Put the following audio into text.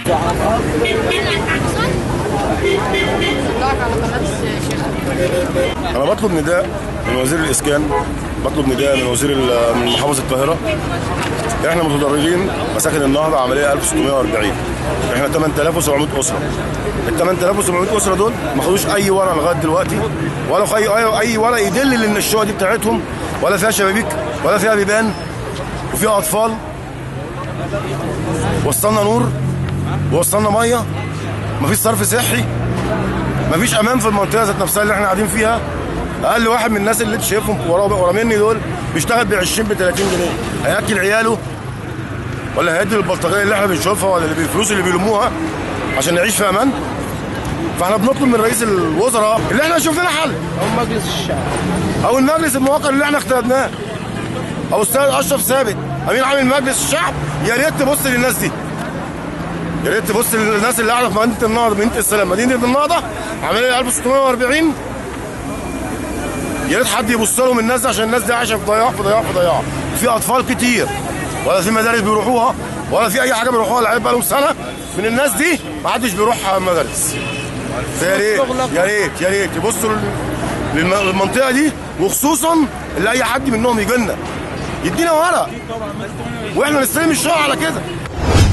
انا بطلب نداء من وزير الاسكان بطلب نداء من وزير ال- من محافظ القاهره احنا متضررين مساكن النهضه عمليه 1640 احنا 8700 اسره ال 8700 اسره دول ما خدوش اي ورقه لغايه دلوقتي ولا في اي اي, أي ورقه يدل ان الشقق دي بتاعتهم ولا فيها شبابيك ولا فيها بيبان وفيها اطفال وصلنا نور ووصلنا ميه مفيش صرف صحي مفيش امان في المنطقه ذات نفسها اللي احنا قاعدين فيها اقل واحد من الناس اللي انت شايفهم ورا ورا مني دول بيشتغل ب 20 ب 30 جنيه هياكل عياله ولا هيدي البلطجيه اللي احنا بنشوفها ولا اللي بالفلوس اللي بيلموها عشان نعيش في امان فاحنا بنطلب من رئيس الوزراء اللي احنا نشوف لنا حل او مجلس الشعب او المجلس الموقر اللي احنا اخترناه او استاذ اشرف ثابت امين عام مجلس الشعب يا ريت تبص للناس دي يا ريت تبص للناس اللي قاعده في مدينه النهضه مدينه السلام مدينه النهضه عمليه 1640 يا ريت حد يبص لهم الناس دي عشان الناس دي عايشه في ضياع في ضياع في ضياع في اطفال كتير ولا في مدارس بيروحوها ولا في اي حاجه بيروحوها العيال بقى لهم سنه من الناس دي ما حدش بيروح مدارس فيا ريت يا ريت يا ريت يبصوا لل- للم- للمنطقه دي وخصوصا اللي اي حد منهم يجي لنا يدينا ورق واحنا نستلم الشقه على كده